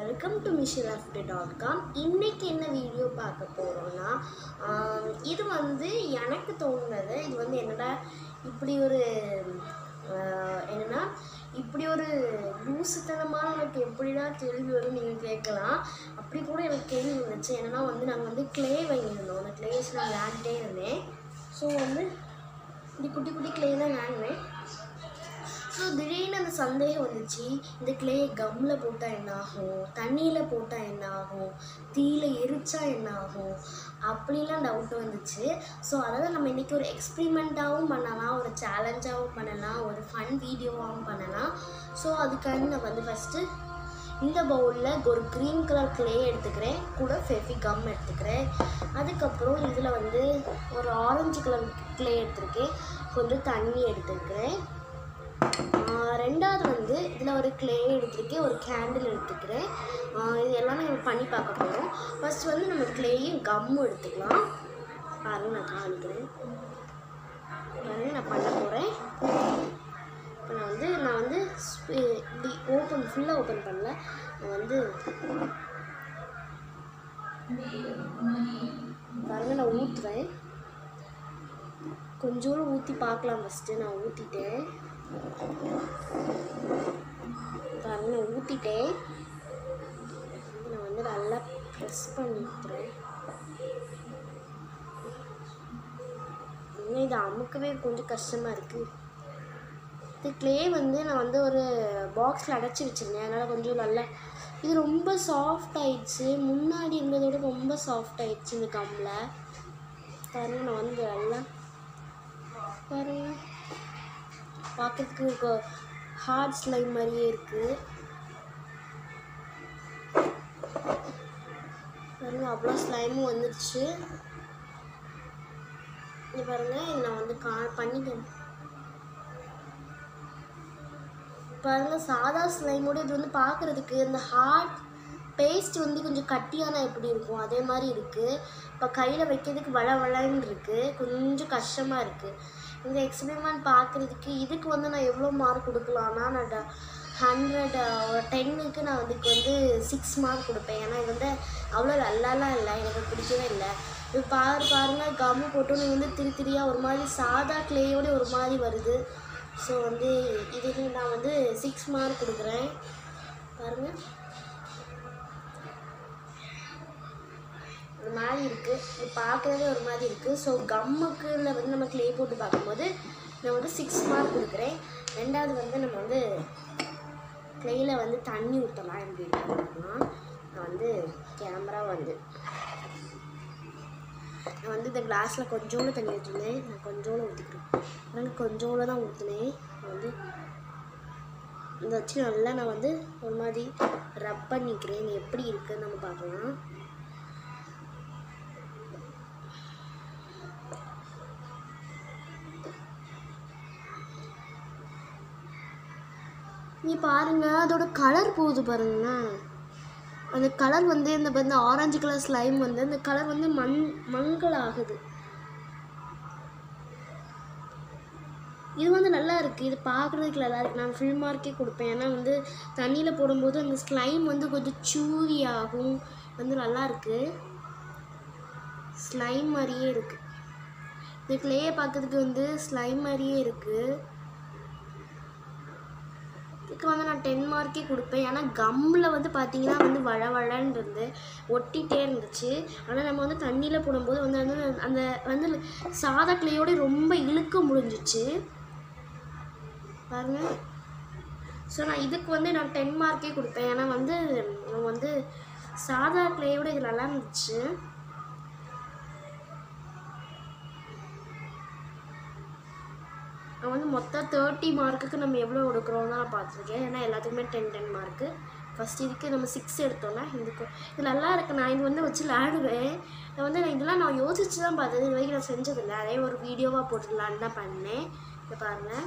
welcome to மிஷிலாஃப்ட் dot com இன்றைக்கி என்ன வீடியோ பார்க்க போகிறோன்னா இது வந்து எனக்கு தோணுனது இது வந்து என்னடா இப்படி ஒரு ஆஹ், என்னன்னா இப்படி ஒரு லூசுத்தனமான எனக்கு எப்படிடா கேள்வி வரும் நீங்கள் கேட்கலாம் அப்படி கூட எனக்கு கேள்வி வந்துச்சு என்னன்னா வந்து நாங்கள் வந்து க்ளே வாங்கியிருந்தோம் அந்த க்ளே வச்சு நான் விளையாண்டுட்டே இருந்தேன் ஸோ வந்து இப்படி குட்டி குட்டி க்ளே தான் வாங்கினேன் ஸோ திடீர்னு அந்த சந்தேகம் வந்துச்சு இந்த கிளே கம்மில் போட்டால் என்ன ஆகும் தண்ணியில் போட்டால் என்ன ஆகும் தீயில எரிச்சா என்ன ஆகும் அப்படிலாம் டவுட் வந்துச்சு ஸோ அதாவது நம்ம இன்றைக்கி ஒரு எக்ஸ்பிரிமெண்ட்டாகவும் பண்ணலாம் ஒரு சேலஞ்சாகவும் பண்ணலாம் ஒரு ஃபன் வீடியோவாகவும் பண்ணலாம் ஸோ அதுக்காண்டி நான் வந்து ஃபஸ்ட்டு இந்த பவுலில் ஒரு க்ரீன் கலர் க்ளே எடுத்துக்கிறேன் கூட ஃபெஃபி கம் எடுத்துக்கிறேன் அதுக்கப்புறம் இதில் வந்து ஒரு ஆரஞ்சு கலர் க்ளே எடுத்திருக்கேன் கொஞ்சம் தண்ணி எடுத்துக்கிறேன் ஆஹ் ரெண்டாவது வந்து இதில் ஒரு க்ளே எடுத்துருக்கேன் ஒரு கேண்டில் எடுத்துக்கிறேன் ஆஹ் இது எல்லாமே நம்ம பண்ணி பார்க்க போகிறோம் ஃபர்ஸ்ட் வந்து நம்ம க்ளேயும் கம்மும் எடுத்துக்கலாம் பாருங்க நான் காமிக்கிறேன் பாருங்க நான் பண்ண போகிறேன் இப்போ நான் வந்து நான் வந்து ஸ்பி- இப்படி ஓப்பன் ஃபுல்லாக ஓப்பன் பண்ணல நான் வந்து பாருங்க நான் ஊற்றுறேன் கொஞ்சோண்டு ஊற்றி பார்க்கலாம் ஃபஸ்ட்டு நான் ஊற்றிட்டேன் பாருங்க நான் ஊற்றிட்டேன் நான் வந்து நல்லா ப்ரெஸ் பண்ணிக்கிறேன் இன்னும் இது அமுக்கவே கொஞ்சம் கஷ்டமாக இருக்குது இது க்ளே வந்து நான் வந்து ஒரு பாக்ஸில் அடைச்சி வச்சுருந்தேன் அதனால் கொஞ்சம் நல்லா இது ரொம்ப சாஃப்ட் ஆயிடுச்சு முன்னாடி இருந்ததை விட ரொம்ப சாஃப்ட் ஆயிடுச்சு இந்த கம்மில் பாருங்க நான் வந்து நல்லா பாருங்க பார்க்கறதுக்கு ஹார்ட் ஸ்லைம் மாதிரியே இருக்குது பாருங்க அவ்வளோ ஸ்லைமும் வந்துடுச்சு இங்க பாருங்க இது நான் வந்து கா பண்ணிட்டேன் பாருங்க சாதா ஸ்லைமோட இது வந்து பார்க்குறதுக்கு இந்த ஹார்ட் பேஸ்ட் வந்து கொஞ்சம் கட்டியானா எப்படி இருக்கும் அதே மாதிரி இருக்குது இப்போ கையில் வைக்கிறதுக்கு வள வளன்னு இருக்குது கொஞ்சம் கஷ்டமாக இருக்குது இந்த எக்ஸ்பெரிமெண்ட் பார்க்குறதுக்கு இதுக்கு வந்து நான் எவ்வளோ மார்க் கொடுக்கலான்னா நான் ஹண்ட்ரட் டென்னுக்கு நான் அதுக்கு வந்து சிக்ஸ் மார்க் கொடுப்பேன் ஏன்னா இது வந்து அவ்வளோ நல்லாலாம் இல்லை எனக்கு பிடிக்கவே இல்லை இது பாரு பாருங்க கம்மு போட்டோன்னு வந்து திரி திரியாக ஒரு மாதிரி சாதா க்ளேயோட ஒரு மாதிரி வருது ஸோ வந்து இதுக்கு நான் வந்து சிக்ஸ் மார்க் கொடுக்குறேன் பாருங்கள் ஒரு மாதிரி இருக்குது இது பார்க்கறதே ஒரு மாதிரி இருக்குது ஸோ கம்முக்குள்ள வந்து நம்ம க்ளே போட்டு பார்க்கும்போது நான் வந்து சிக்ஸ் மார்க் கொடுக்குறேன் ரெண்டாவது வந்து நம்ம வந்து க்ளேயில் வந்து தண்ணி ஊற்றலாம் எப்படி இருக்குன்னா நான் வந்து கேமரா வந்து நான் வந்து இந்த கிளாஸில் கொஞ்சோண்டு தண்ணி ஊற்றினேன் நான் கொஞ்சோண்டு ஊற்றிக்கிறேன் ஆனால் கொஞ்சோண்டு தான் ஊற்றினேன் நான் வந்து இதை வச்சு நல்லா நான் வந்து ஒரு மாதிரி ரப் பண்ணிக்கிறேன் இது எப்படி இருக்குன்னு நம்ம பார்க்கலாம் நீ பாருங்க அதோட கலர் போகுது பாருங்களேன் அந்த கலர் வந்து இந்த வந்து ஆரஞ்சு கலர் ஸ்லைம் வந்து அந்த கலர் வந்து மண் மங்கள் ஆகுது இது வந்து நல்லா இருக்குது இது பார்க்குறதுக்கு நல்லா இருக்குது நான் ஃபுல் மார்க்கே கொடுப்பேன் ஏன்னா வந்து தண்ணியில் போடும்போது அந்த ஸ்லைம் வந்து கொஞ்சம் சூரி ஆகும் வந்து நல்லா இருக்குது ஸ்லைம் மாதிரியே இருக்குது இந்த க்ளேயை பார்க்கறதுக்கு வந்து ஸ்லைம் மாதிரியே இருக்குது இதுக்கு வந்து நான் டென் மார்க்கே கொடுப்பேன் ஏன்னா கம்மில் வந்து பார்த்தீங்கன்னா வந்து வழ வழன்னு இருந்து ஒட்டிகிட்டே இருந்துச்சு ஆனால் நம்ம வந்து தண்ணியில் போடும்போது வந்து வந்து அந்த வந்து சாதா கிளையோட ரொம்ப இழுக்க முடிஞ்சிச்சு பாருங்க ஸோ நான் இதுக்கு வந்து நான் டென் மார்க்கே கொடுப்பேன் ஏன்னா வந்து நம்ம வந்து சாதா கிளையோட இது நல்லா இருந்துச்சு நான் வந்து மொத்தம் தேர்ட்டி மார்க்குக்கு நம்ம எவ்வளோ கொடுக்குறோம் தான் நான் பார்த்துருக்கேன் ஏன்னா எல்லாத்துக்குமே டென் டென் மார்க்கு ஃபஸ்ட் இதுக்கு நம்ம சிக்ஸ் எடுத்தோம்னா இதுக்கு இது நல்லா இருக்கு நான் இது வந்து வச்சு விளையாடுவேன் நான் வந்து நான் இதெல்லாம் நான் யோசிச்சு தான் பார்த்தது இது வரைக்கும் நான் செஞ்சதில்லை அதே ஒரு வீடியோவாக போட்டுடலான்னு தான் பண்ணேன் இதை பாருங்கள்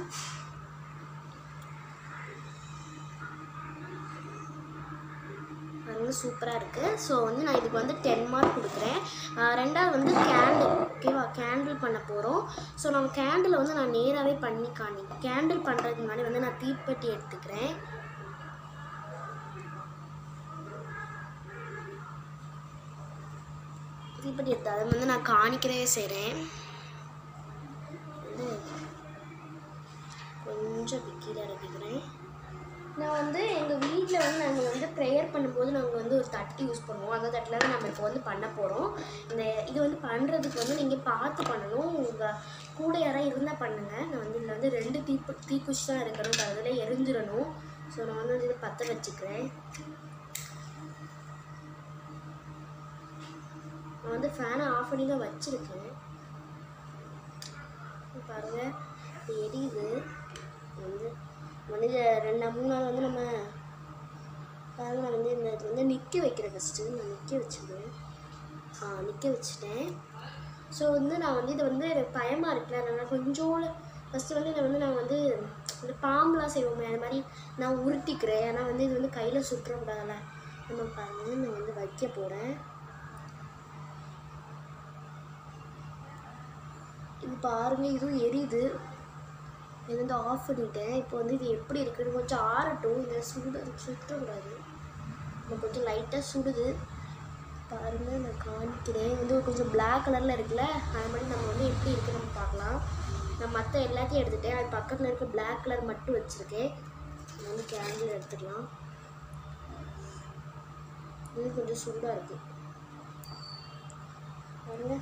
அது வந்து சூப்பராக இருக்குது ஸோ வந்து நான் இதுக்கு வந்து டென் மார்க் கொடுக்குறேன் ஆஹ் ரெண்டாவது வந்து கேண்டில் ஓகேவா கேண்டில் பண்ண போகிறோம் ஸோ நம்ம கேண்டில் வந்து நான் நேராகவே பண்ணி காணி கேண்டில் பண்ணுறதுக்கு முன்னாடி வந்து நான் தீப்பெட்டி எடுத்துக்கிறேன் தீப்பெட்டி எடுத்து அதை வந்து நான் காணிக்கிறவே செய்கிறேன் வந்து கொஞ்சம் இப்படி கீழே இறக்கிக்கிறேன் நான் வந்து எங்கள் வீட்டில் வந்து நாங்கள் வந்து ப்ரேயர் பண்ணும்போது நாங்கள் வந்து ஒரு தட்டு யூஸ் பண்ணுவோம் அந்த தட்டில் தான் நம்ம இப்போ வந்து பண்ண போகிறோம் இந்த இது வந்து பண்ணுறதுக்கு வந்து நீங்கள் பார்த்து பண்ணணும் உங்கள் கூட யாராவது இருந்தால் பண்ணுங்கள் நான் வந்து இதில் வந்து ரெண்டு தீப்பு தீக்குச்சி தான் இருக்கணும் அதில் எரிஞ்சிடணும் ஸோ நான் வந்து இதை பற்ற வச்சுக்கிறேன் நான் வந்து ஃபேனை ஆஃப் பண்ணி தான் வச்சுருக்கேன் பாருங்க இது எரியுது வந்து வந்து இதை ரெண்டு மூணு நாள் வந்து நம்ம பாருங்க நான் வந்து இந்த இது வந்து நிற்க வைக்கிறேன் ஃபஸ்ட்டு நான் நிற்க வச்சிருந்தேன் ஆ நிற்க வச்சுட்டேன் ஸோ வந்து நான் வந்து இது வந்து எனக்கு பயமாக இருக்குல்ல நான் கொஞ்சோண்டு ஃபஸ்ட்டு வந்து இதை வந்து நான் வந்து இந்த பாம்புலாம் செய்வோமே அது மாதிரி நான் உருட்டிக்கிறேன் ஏன்னா வந்து இது வந்து கையில் சுற்றக்கூடாதுல்ல நம்ம பாருங்க நான் வந்து வைக்க போகிறேன் இது பாருங்க இதுவும் எரியுது இது வந்து ஆஃப் பண்ணிட்டேன் இப்போ வந்து இது எப்படி இருக்குன்னு கொஞ்சம் ஆறட்டும் இதை சுடு சுற்றக்கூடாது இப்போ கொஞ்சம் லைட்டாக சுடுது பாருங்க நான் காமிக்கிறேன் இது வந்து கொஞ்சம் பிளாக் கலரில் இருக்குல்ல அது மாதிரி நம்ம வந்து எப்படி இருக்குன்னு நம்ம பார்க்கலாம் நான் மற்ற எல்லாத்தையும் எடுத்துட்டேன் அது பக்கத்தில் இருக்க பிளாக் கலர் மட்டும் வச்சுருக்கேன் நான் வந்து கேண்டில் எடுத்துக்கலாம் இது கொஞ்சம் சூடாக இருக்குது பாருங்க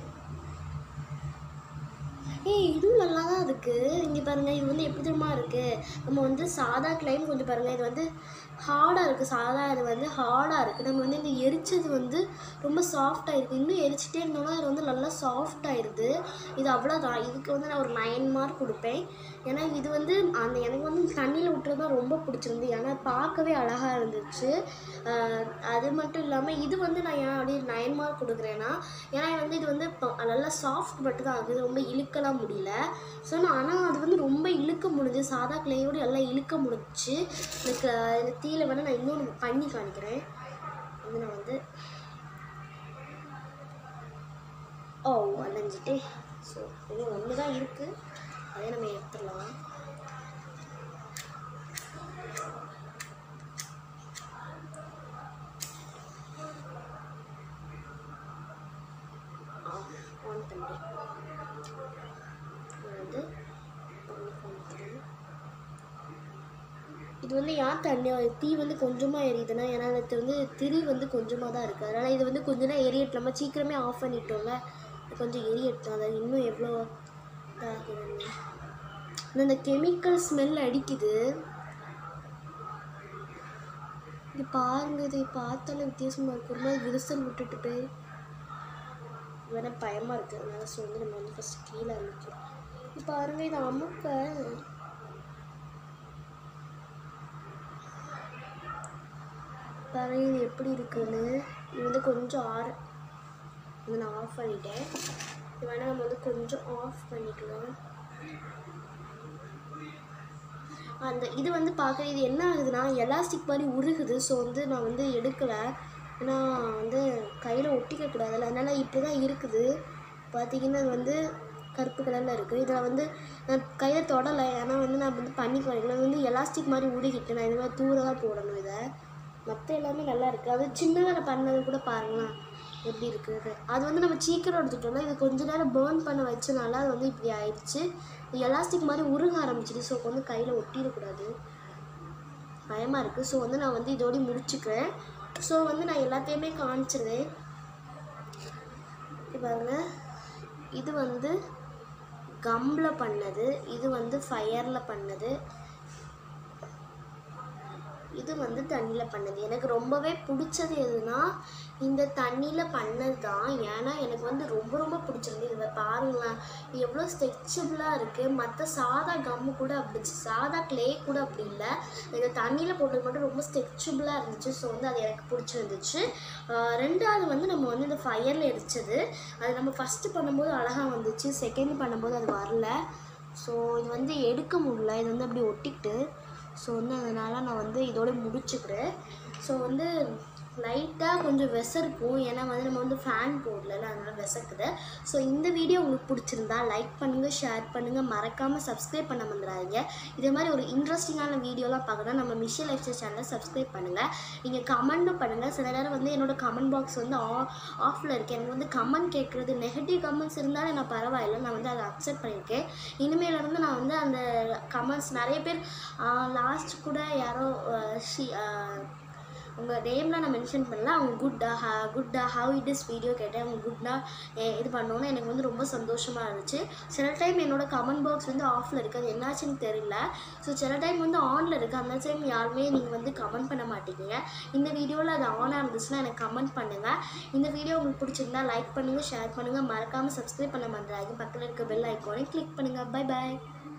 ஏய் இதுவும் நல்லா தான் இருக்குது இங்கே பாருங்கள் இது வந்து எப்படி தெரியுமா இருக்குது நம்ம வந்து சாதா கிளைம் கொஞ்சம் பாருங்கள் இது வந்து ஹார்டாக இருக்குது சாதா இது வந்து ஹார்டாக இருக்குது நம்ம வந்து இந்த எரிச்சது வந்து ரொம்ப சாஃப்டாக இருக்குது இன்னும் எரிச்சிட்டே இருந்தோம்னா அது வந்து நல்லா சாஃப்ட் ஆயிடுது இது அவ்வளோதான் இதுக்கு வந்து நான் ஒரு நைன் மார்க் கொடுப்பேன் ஏன்னா இது வந்து அந்த எனக்கு வந்து தண்ணியில் விட்டுறது தான் ரொம்ப பிடிச்சிருந்து ஏன்னா பார்க்கவே அழகாக இருந்துச்சு ஆஹ் அது மட்டும் இல்லாமல் இது வந்து நான் ஏன் அப்படி நைன் மார்க் கொடுக்குறேன்னா ஏன்னா வந்து இது வந்து இப்போ நல்லா சாஃப்ட் மட்டும் தான் ஆகுது ரொம்ப இழுக்கலாம் முடியல ஸோ நான் ஆனால் அது வந்து ரொம்ப இழுக்க முடிஞ்சு சாதா கிளையோடு எல்லாம் இழுக்க முடிஞ்சுச்சு எனக்கு இந்த தீயில வேணால் நான் இன்னொன்று பண்ணி காணிக்கிறேன் வந்து நான் வந்து ஓ அலைஞ்சிட்டு ஸோ இன்னும் ஒன்று தான் இருக்குது அதே நம்ம எடுத்துடலாம் ஆன் பண்ணுறேன் நான் வந்து பண்ணி காமிக்கிறேன் இது வந்து ஏன் தண்ணி தீ வந்து கொஞ்சமாக எரியுதுன்னா ஏன்னா அது வந்து திரி வந்து கொஞ்சமாக தான் இருக்குது அதனால் இது வந்து கொஞ்ச நேரம் எரியட்டும் நம்ம சீக்கிரமே ஆஃப் பண்ணிட்டோம்ல இது கொஞ்சம் எரியட்டும் அது இன்னும் எவ்வளோ இதாகுதுன்னு ஆனா இந்த கெமிக்கல் ஸ்மெல் அடிக்குது இது பாருங்க இதை பார்த்தாலே வித்தியாசமாக இருக்கு ஒரு மாதிரி விரிசல் விட்டுட்டு போய் வேணா பயமாக இருக்குது அதனால ஸோ வந்து நம்ம வந்து ஃபஸ்ட் கீழே அமைக்கிறோம் இது பாருங்க இதை அமுக்க பாருங்க இது எப்படி இருக்குன்னு இது வந்து கொஞ்சம் ஆற இது நான் ஆஃப் பண்ணிட்டேன் இது வேணால் நம்ம வந்து கொஞ்சம் ஆஃப் பண்ணிக்கலாம் அந்த இது வந்து பார்க்க இது என்ன ஆகுதுன்னா எலாஸ்டிக் மாதிரி உருகுது ஸோ வந்து நான் வந்து எடுக்கலை ஏன்னா வந்து கையில் ஒட்டிக்க கூடாதுல்ல அதனால் இப்படி தான் இருக்குது பார்த்தீங்கன்னா இது வந்து கருப்பு கலரில் இருக்குது இதில் வந்து நான் கையில் தொடலை ஏன்னா வந்து நான் வந்து பண்ணி காணிக்கல இது வந்து எலாஸ்டிக் மாதிரி உருகிட்டு நான் இது மாதிரி தூர தான் போடணும் இதை மற்ற எல்லாமே நல்லா இருக்குது அது சின்னதாக பண்ணது கூட பாருங்களேன் எப்படி இருக்குது அது வந்து நம்ம சீக்கிரம் எடுத்துட்டோம்னா இது கொஞ்ச நேரம் பேர்ன் பண்ண வச்சனால அது வந்து இப்படி ஆயிடுச்சு எலாஸ்டிக் மாதிரி உருக ஆரம்பிச்சிது ஸோ வந்து கையில் ஒட்டிடக்கூடாது பயமாக இருக்குது ஸோ வந்து நான் வந்து இதோடய முடிச்சுக்கிறேன் ஸோ வந்து நான் எல்லாத்தையுமே காமிச்சிருவேன் இது பாருங்க இது வந்து கம்மில் பண்ணது இது வந்து ஃபயரில் பண்ணது இது வந்து தண்ணியில் பண்ணது எனக்கு ரொம்பவே பிடிச்சது எதுனா இந்த தண்ணியில் பண்ணது தான் ஏன்னா எனக்கு வந்து ரொம்ப ரொம்ப பிடிச்சிருந்து இதை பாருங்களேன் எவ்வளோ ஸ்ட்ரெச்சபிளாக இருக்குது மற்ற சாதா கம்மு கூட அப்படி சாதா க்ளே கூட அப்படி இல்லை இந்த தண்ணியில் போட்டது மட்டும் ரொம்ப ஸ்ட்ரெச்சபிளாக இருந்துச்சு ஸோ வந்து அது எனக்கு பிடிச்சிருந்துச்சு ஆஹ் ரெண்டாவது வந்து நம்ம வந்து இந்த ஃபயரில் எரிச்சது அது நம்ம ஃபஸ்ட்டு பண்ணும்போது அழகாக வந்துச்சு செகண்ட் பண்ணும்போது அது வரல ஸோ இது வந்து எடுக்க முடியல இது வந்து அப்படி ஒட்டிக்கிட்டு ஸோ வந்து அதனால் நான் வந்து இதோட முடிச்சுக்கிறேன் ஸோ வந்து லைட்டாக கொஞ்சம் விசருக்கும் ஏன்னா வந்து நம்ம வந்து ஃபேன் போடல அதனால் விசக்குது ஸோ இந்த வீடியோ உங்களுக்கு பிடிச்சிருந்தா லைக் பண்ணுங்கள் ஷேர் பண்ணுங்கள் மறக்காமல் சப்ஸ்கிரைப் பண்ண வந்துடாதீங்க இதே மாதிரி ஒரு இன்ட்ரெஸ்டிங்கான வீடியோலாம் பார்க்கணும் நம்ம மிஷியல் லைஃப் சேனலை சப்ஸ்கிரைப் பண்ணுங்கள் நீங்கள் கமெண்ட்டும் பண்ணுங்கள் சில நேரம் வந்து என்னோட கமெண்ட் பாக்ஸ் வந்து ஆ ஆஃபில் இருக்குது எனக்கு வந்து கமெண்ட் கேட்குறது நெகட்டிவ் கமெண்ட்ஸ் இருந்தாலும் நான் பரவாயில்ல நான் வந்து அதை அக்செப்ட் பண்ணியிருக்கேன் இனிமேல் இருந்து நான் வந்து அந்த கமெண்ட்ஸ் நிறைய பேர் லாஸ்ட் கூட யாரோ அஹ், ஷி உங்கள் நேம்லாம் நான் மென்ஷன் பண்ணல அவங்க குட்டா ஹா குட்டா ஹவ் இட் இஸ் வீடியோ கேட்டேன் அவங்க குட்னா இது பண்ணோன்னு எனக்கு வந்து ரொம்ப சந்தோஷமாக இருந்துச்சு சில டைம் என்னோட கமெண்ட் பாக்ஸ் வந்து ஆஃபில் இருக்குது அது என்னாச்சுன்னு தெரியல ஸோ சில டைம் வந்து ஆனில் இருக்குது அந்த டைம் யாருமே நீங்கள் வந்து கமெண்ட் பண்ண மாட்டேங்க இந்த வீடியோவில் அது ஆனாக இருந்துச்சுன்னா எனக்கு கமெண்ட் பண்ணுங்கள் இந்த வீடியோ உங்களுக்கு பிடிச்சிருந்தா லைக் பண்ணுங்கள் ஷேர் பண்ணுங்கள் மறக்காமல் சப்ஸ்கிரைப் பண்ண மாட்டேறாங்க பக்கத்தில் இருக்க பெல் ஐக்கானை கிளிக் பண்ணுங்கள் பை பை